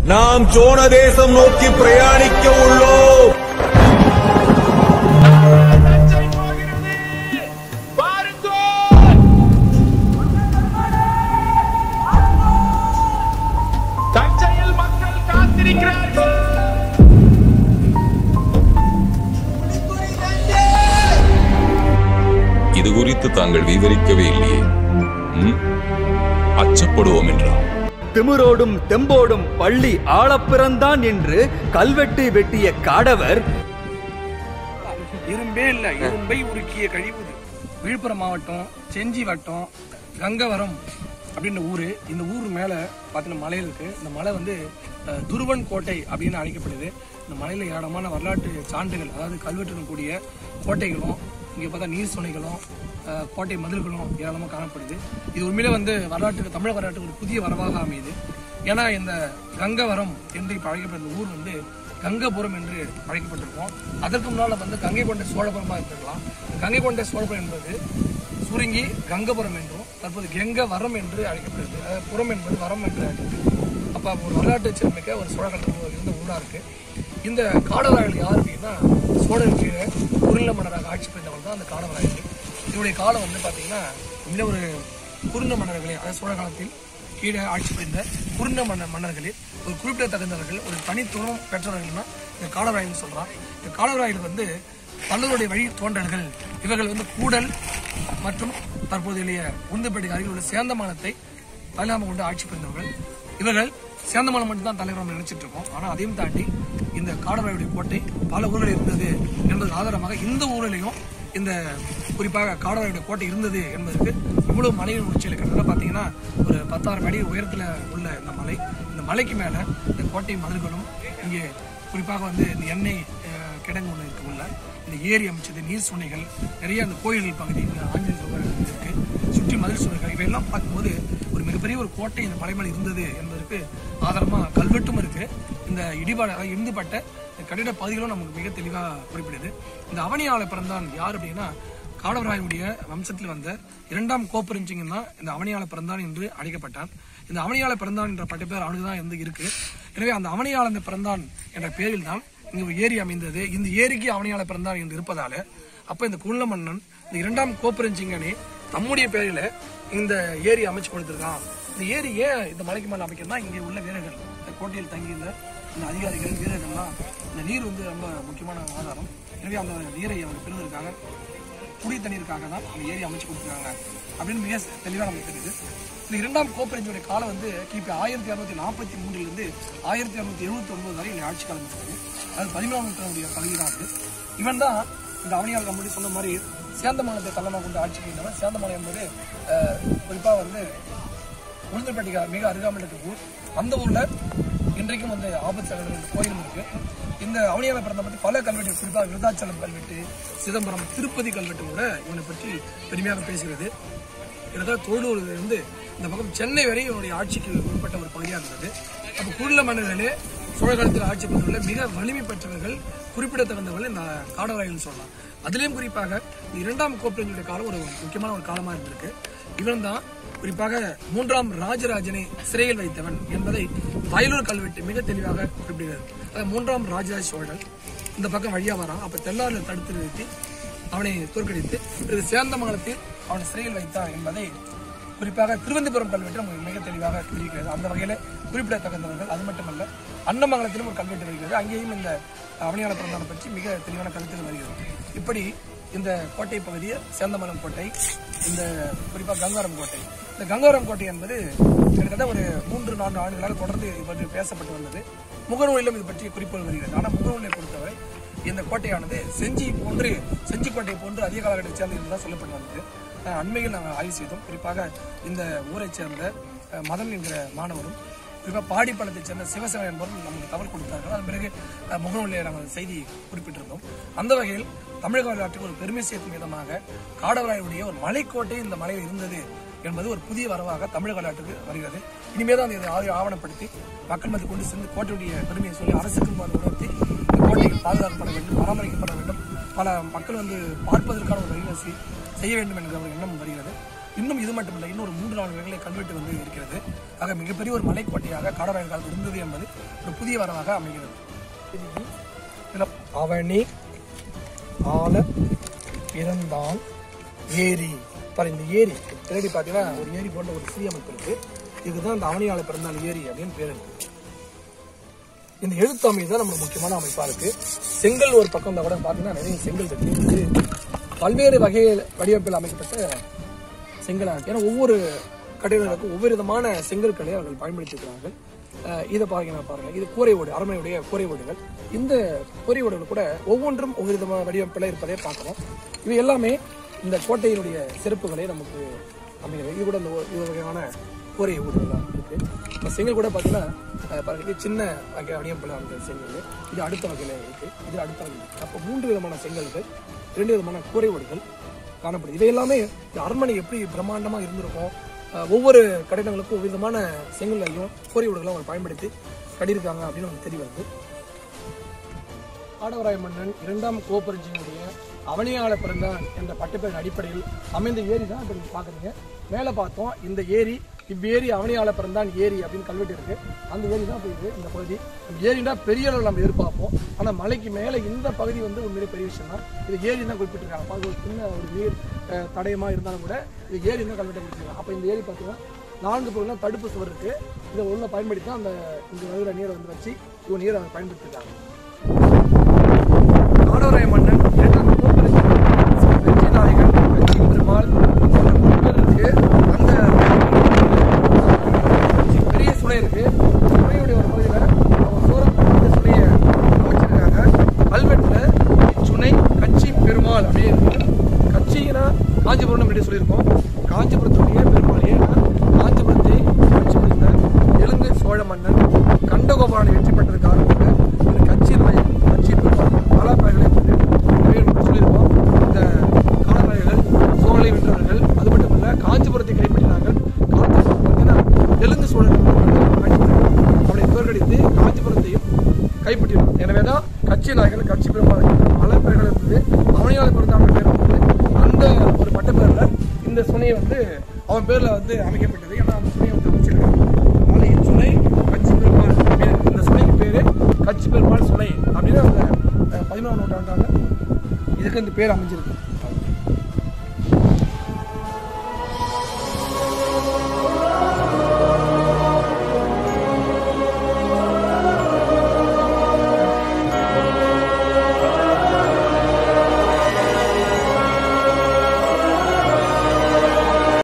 நாம் சோழ தேசம் நோக்கி பிரயாணிக்க உள்ளோம் தஞ்சை போகிறது பாருங்கள் தஞ்சையில் மக்கள் காத்திருக்கிறார்கள் இது குறித்து தாங்கள் விவரிக்கவே இல்லையே ம்? அச்சப்படுவோம் என்றார் திமிரோடும் தெம்போடும் பள்ளி ஆளப் பிறந்தான் என்று கல்வெட்டு வெட்டிய காடவர் இரும்பே இல்ல இரும்பை உருக்கிய கழிவுது விழுப்புரம் மாவட்டம் செஞ்சி வட்டம் கங்கவரம் அப்படின்ற ஊரு இந்த ஊர் மேல பார்த்தீங்கன்னா மலை இருக்கு இந்த மலை வந்து அஹ், துருவன் கோட்டை அப்படின்னு அழைக்கப்படுது இந்த மலையில ஏராளமான வரலாற்று சான்றுகள் அதாவது கல்வெட்டுடன் கூடிய கோட்டைகளும் இங்க பார்த்தா நீர் சுனைகளும் அஹ், கோட்டை மதில்களும் ஏராளமாக காணப்படுது இது உண்மையிலே வந்து வரலாற்றுக்கு தமிழக வரலாற்றுக்கு ஒரு புதிய வரவாக அமையுது ஏன்னா இந்த கங்கவரம் என்று இப்போ அழைக்கப்படுற இந்த ஊர் வந்து கங்கபுரம் என்று அழைக்கப்பட்டிருக்கும் அதற்கு முன்னால் வந்து கங்கை கொண்ட சோழபுரமாக இருந்திருக்கலாம் கங்கை கொண்ட சோழபுரம் என்பது சுருங்கி கங்கபுரம் என்றும் தற்போது கெங்கவரம் என்று அழைக்கப்படுகிறது அதாவது புறம் என்பது வரம் என்று அழைக்கப்படுது அப்போ ஒரு வரலாற்று சிறமிக்க ஒரு சோழ காலத்தில் இருந்த ஊராக இருக்கு இந்த காடவராயர்கள் யார் அப்படின்னா சோழர் கீழே குறுநில மன்னராக ஆட்சி புரிந்தவர்கள் தான் அந்த காடவராயர்கள் இவருடைய காலம் வந்து பார்த்தீங்கன்னா இந்த ஒரு குறுநில மன்னர்களே அதாவது சோழ காலத்தில் கீழே ஆட்சி புரிந்த குறுநில மன்ன மன்னர்களில் ஒரு குறிப்பிடத்தகுந்தவர்கள் ஒரு தனித்துவம் பெற்றவர்கள்னா இந்த காடவராயர்கள் சொல்றான் இந்த காடவராயர்கள் வந்து பல்லவருடைய வழி தோன்றல்கள் இவர்கள் வந்து கூடல் மற்றும் தற்போதைய உந்துப்பேட்டை அருகில் உள்ள சேந்தமானத்தை தலைநகரம் கொண்டு ஆட்சி புரிந்தவர்கள் இவர்கள் சேந்தமானம் மட்டும் தான் தலைவர் நம்ம நினைச்சிட்டு இருக்கோம் ஆனா அதையும் தாண்டி இந்த காடவராயுடைய கோட்டை பல ஊர்களில் இருந்தது என்பதற்கு ஆதாரமாக இந்த ஊரிலையும் இந்த குறிப்பாக காடவராயுடைய கோட்டை இருந்தது என்பதற்கு இவ்வளவு மலையின் உச்சியில் கிட்டத்தட்ட பார்த்தீங்கன்னா ஒரு பத்தாயிரம் அடி உயரத்தில் உள்ள இந்த மலை இந்த மலைக்கு மேலே இந்த கோட்டை மதில்களும் இங்கே குறிப்பாக வந்து இந்த எண்ணெய் அஹ், கிடங்கு ஒன்று இருக்கு உள்ள இந்த ஏரி அமைச்சது நீர் சுனைகள் நிறைய அந்த கோயில்கள் பகுதி இந்த ஆஞ்சநேயர் சுவர் இருக்கு சுற்றி மதில் சுவர்கள் இவையெல்லாம் பார்க்கும்போது ஒரு மிகப்பெரிய ஒரு கோட்டை இந்த மலைமலை இருந்தது என்பதற்கு ஆதாரமா கல்வெட்டும் இருக்கு இந்த இடிபாடு அதாவது இடிந்துபட்ட இந்த கட்டிட பகுதிகளும் நமக்கு மிக தெளிவாக குறிப்பிடுது இந்த அவனியால பிறந்தான் யார் அப்படின்னா காடவராயனுடைய வம்சத்தில் வந்த இரண்டாம் கோப்பரிஞ்சிங்கன் தான் இந்த அவனியால பிறந்தான் என்று அழைக்கப்பட்டான் இந்த அவனியால பிறந்தான் என்ற பட்டப்பேர் அவனுக்கு தான் இருந்து இருக்கு எனவே அந்த அவனியால இந்த பிறந்தான் என்ற பெயரில் தான் இங்கு ஒரு ஏரி அமைந்தது இந்த ஏரிக்கு அவனியால பிறந்தான் என்று இருப்பதால அப்ப இந்த குள்ள மன்னன் இந்த இரண்டாம் கோப்பரஞ்சிங்கனே தம்முடைய பெயரில இந்த ஏரி அமைச்சு கொடுத்திருக்கான் இந்த ஏரி ஏன் இந்த மலைக்கு மேல அமைக்கிறதுனா இங்கே உள்ள வீரர்கள் இந்த கோட்டையில் தங்கியிருந்த இந்த அதிகாரிகள் வீரர்கள்லாம் இந்த நீர் வந்து ரொம்ப முக்கியமான ஆதாரம் எனவே அந்த நீரை அவங்க பெறுவதற்காக குடி தண்ணீருக்காக தான் அந்த ஏரி அமைச்சு கொடுத்துருக்காங்க அப்படின்னு மிக தெளிவாக நமக்கு தெரியுது இந்த இரண்டாம் கோப்பரஞ்சியோட காலம் வந்து கிபி ஆயிரத்தி அறுநூத்தி நாற்பத்தி மூன்றிலிருந்து ஆயிரத்தி அறுநூத்தி எழுபத்தி ஒன்பது வரை இந்த ஆட்சி காலம் இருக்குது அது பதிமூணாம் நூற்றாண்டுடைய பகுதி தான் அது இவன் தான் இந்த அவனியால் நம்மளுடைய சொன்ன மாதிரி சேந்தமானத்தை தள்ளமாக கொண்டு ஆட்சி புரிந்தவன் சேந்தமானம் என்பது அஹ், குறிப்பா வந்து உளுந்தூர்பேட்டைக்கு மிக அருகாமையில் இருக்க ஊர் அந்த ஊர்ல இன்றைக்கும் வந்து ஆபத்து சகோதரர் என்ற கோயிலும் இருக்கு இந்த அவனியால பிறந்த பற்றி பல கல்வெட்டு குறிப்பாக விருதாச்சலம் கல்வெட்டு சிதம்பரம் திருப்பதி கல்வெட்டு கூட இவனை பற்றி பெருமையாக பேசுகிறது கிட்டத்தட்ட தோடூர்ல இருந்து இந்த பக்கம் சென்னை வரை இவனுடைய ஆட்சிக்கு உட்பட்ட ஒரு பகுதியாக இருந்தது அப்போ குருள மன்னர்களே சோழ காலத்தில் ஆட்சி புரிந்துள்ள மிக வலிமை பெற்றவர்கள் குறிப்பிடத்தகுந்தவர்கள் இந்த காடவராயர்கள் சொல்லலாம் அதிலேயும் குறிப்பாக இந்த இரண்டாம் கோப்பரஞ்சுடைய காலம் ஒரு முக்கியமான ஒரு காலமாக இருந்திருக்கு இவன் தான் குறிப்பாக மூன்றாம் ராஜராஜனை சிறையில் வைத்தவன் என்பதை வயலூர் கல்வெட்டு மிக தெளிவாக குறிப்பிடுகிறது அதாவது மூன்றாம் ராஜராஜ சோழன் இந்த பக்கம் வழியா வரான் அப்ப தெல்லாரில தடுத்து நிறுத்தி அவனை தோற்கடித்து பிறகு சேந்தமங்கலத்தில் அவனை சிறையில் வைத்தான் என்பதை குறிப்பாக திருவனந்தபுரம் கல்வெட்டு நமக்கு மிக தெளிவாக தெரிவிக்கிறது அந்த வகையில குறிப்பிடத்தகுந்தவர்கள் அது மட்டுமல்ல அன்னமங்கலத்திலும் ஒரு கல்வெட்டு வருகிறது அங்கேயும் இந்த அவனியால பிறந்தவனை பற்றி மிக தெளிவான கருத்துகள் வருகிறது இப்படி இந்த கோட்டை பகுதி சேந்தமலம் கோட்டை இந்த குறிப்பாக கங்காரம் கோட்டை இந்த கங்காரம் கோட்டை என்பது கிட்டத்தட்ட ஒரு மூன்று நான்கு ஆண்டுகளாக தொடர்ந்து இது பற்றி பேசப்பட்டு வந்தது முகநூலிலும் இது பற்றி குறிப்புகள் வருகிறது ஆனால் முகநூலை பொறுத்தவரை இந்த கோட்டையானது செஞ்சி போன்று செஞ்சி கோட்டை போன்று அதிக காலகட்டத்தை சேர்ந்து இருந்ததாக சொல்லப்பட்டு வந்தது அஹ் அண்மையில் நாங்கள் ஆய்வு செய்தோம் குறிப்பாக இந்த ஊரைச் சேர்ந்த அஹ், மதன் என்கிற மாணவரும் குறிப்பாக பாடிப்பள்ளத்தைச் சேர்ந்த சிவசேனா என்பவரும் நமக்கு தகவல் கொடுத்தார்கள் அதன் பிறகு அஹ், முகநூலில் நாங்கள் செய்தி குறிப்பிட்டிருந்தோம் அந்த வகையில் தமிழக வரலாற்றுக்கு ஒரு பெருமை சேர்க்கும் விதமாக காடவராயுடைய ஒரு மலைக்கோட்டை இந்த மலையில் இருந்தது என்பது ஒரு புதிய வரவாக தமிழக வரலாற்றுக்கு வருகிறது இனிமே தான் இதை ஆ- ஆவணப்படுத்தி மக்கள் மத்தியில் கொண்டு சென்று கோட்டையுடைய பெருமையை சொல்லி அரசுக்கு அது உணர்த்தி இந்த கோட்டைகள் பாதுகாக்கப்பட வேண்டும் பராமரிக்கப்பட வேண்டும் பல மக்கள் வந்து பார்ப்பதற்கான ஒரு வழிவசதி செய்ய வேண்டும் என்கிற ஒரு எண்ணம் வருகிறது இன்னும் இது மட்டும் இல்லை இன்னொரு மூன்று நான்கு வகைகளை கல்வெட்டு வந்து இருக்கிறது ஆக மிகப்பெரிய ஒரு மலைக்கோட்டையாக காடராயர் காலத்தில் இருந்தது என்பது ஒரு புதிய வரவாக அமைகிறது இதுல அவனி ஆல பிறந்தான் ஏரி பாரு இந்த ஏரி தேடி பார்த்தீங்கன்னா ஒரு ஏரி போன்ற ஒரு சிறிய அமைப்பு இருக்கு இதுதான் இந்த அவனியால பிறந்தான் ஏரி அப்படின்னு பேர் இருக்கு இந்த எழுத்து அமைப்பு தான் நம்மளுக்கு முக்கியமான அமைப்பா இருக்கு செங்கல் ஒரு பக்கம் இருந்தா கூட பார்த்தீங்கன்னா நிறைய செங்கல் இருக்கு இது பல்வேறு வகை வடிவமைப்பில் அமைக்கப்பட்ட செங்கலாக இருக்கு ஏன்னா ஒவ்வொரு கட்டிடங்களுக்கும் ஒவ்வொரு விதமான செங்கற்களை அவர்கள் பயன்படுத்தியிருக்கிறார்கள் அஹ் இதை பாருங்க பாருங்க இது கூரை ஓடு அரண்மனையுடைய கூரை ஓடுகள் இந்த கூரை ஓடுகள் கூட ஒவ்வொன்றும் ஒவ்வொரு விதமான வடிவமைப்பில் இருப்பதை பார்க்கலாம் இவை எல்லாமே இந்த கோட்டையினுடைய சிறப்புகளை நமக்கு அமைகிறது இது கூட இந்த ஒ- இது வகையான கூரை ஓடுகள்லாம் இருக்கு இந்த செங்கல் கூட பார்த்தீங்கன்னா அஹ் பாருங்க இது சின்ன வகை வடிவமைப்பில் அந்த செங்கல் இது அடுத்த வகையில் இருக்கு இது அடுத்த வகையில் இருக்கு அப்போ மூன்று விதமான செங்கல்கள் இரண்டு விதமான கூரை ஓடுகள் காணப்படுது இவை எல்லாமே இந்த அரண்மனை எப்படி பிரம்மாண்டமா இருந்திருக்கும் அஹ் ஒவ்வொரு கட்டிடங்களுக்கும் ஒவ்வொரு விதமான செங்கல்லையும் கோரி விடுகளை அவங்க பயன்படுத்தி கட்டியிருக்காங்க அப்படின்னு நமக்கு தெரிய வருது ஆடவராய மன்னன் இரண்டாம் கோப்பரஞ்சியினுடைய அவனியால பிறந்தான் என்ற பட்டப்பெயரின் அடிப்படையில் அமைந்த ஏரி தான் இப்போ நீங்கள் பார்க்குறீங்க மேலே பார்த்தோம் இந்த ஏரி இவ்வேரி அவனியால பிறந்தான் ஏரி அப்படின்னு கல்வெட்டு இருக்கு அந்த ஏரி தான் இப்போ இது இந்த பகுதி இந்த ஏரினா பெரிய அளவில் நம்ம எதிர்பார்ப்போம் ஆனால் மலைக்கு மேலே இந்த பகுதி வந்து உண்மையிலே பெரிய விஷயம் தான் இது ஏரி தான் குறிப்பிட்டிருக்காங்க அப்ப அது ஒரு சின்ன ஒரு நீர் அஹ், தடயமா இருந்தாலும் கூட இது ஏரி தான் கல்வெட்டை கொடுத்துருக்காங்க அப்போ இந்த ஏரி பார்த்தீங்கன்னா நான்கு பகுதியில் தடுப்பு சுவர் இருக்கு இதை உள்ள பயன்படுத்தி தான் அந்த இங்கே வருகிற நீரை வந்து வச்சு இவங்க நீரை பயன்படுத்திருக்காங்க நாடோராய மன்னன் இரண்டாம் கோப்பரேசன் வெற்றி நாயகன் வெற்றி பெருமாள் போன்ற மக்கள் இருக்கு அந்த பெரிய சுனை இருக்கு சுனையுடைய ஒரு பகுதியில் அவங்க சூரம் இந்த சுனையை அமைச்சிருக்காங்க கல்வெட்டுல இச்சுனை கட்சி பெருமாள் அப்படியே இருக்கு கட்சினா காஞ்சிபுரம் நம்ம சொல்லியிருக்கோம் காஞ்சிபுரத்துடைய பெருமாள் ஏன்னா காஞ்சிபுரத்தை ஆட்சி புரிந்த தெலுங்கு சோழ மன்னன் கண்டகோபாலனை வெற்றி பெற்றது காரணமாக இந்த கட்சி நாயகன் கட்சி பெருமாள் காலாப்பாய்களை வந்து நிறைய நம்ம சொல்லியிருக்கோம் இந்த காலாப்பாய்கள் சோழலை வென்றவர்கள் அது மட்டும் இல்ல காஞ்சிபுரத்தை கைப்பற்றினார்கள் காஞ்சிபுரம் பார்த்தீங்கன்னா தெலுங்கு சோழர்கள் அவனை தோற்கடித்து காஞ்சிபுரத்தையும் கைப்பற்றினார் எனவே தான் கட்சி நாயகன் கட்சி பெருமாள் பல பேர்கள் இருந்தது அவனையால் பிறந்த பேர் இருந்தது அந்த ஒரு பட்டப்பேரில் இந்த சுனையை வந்து அவன் பேர்ல வந்து அமைக்கப்பட்டது ஏன்னா அந்த சுனையை வந்து அமைச்சிருக்காங்க அதனால இச்சுனை கட்சி பெருமாள் அப்படின்னு இந்த சுனைக்கு பேரு கட்சி பெருமாள் சுனை அப்படின்னு அந்த அஹ், பதினோராம் நூற்றாண்டால இதுக்கு இந்த பேர் அமைஞ்சிருக்கு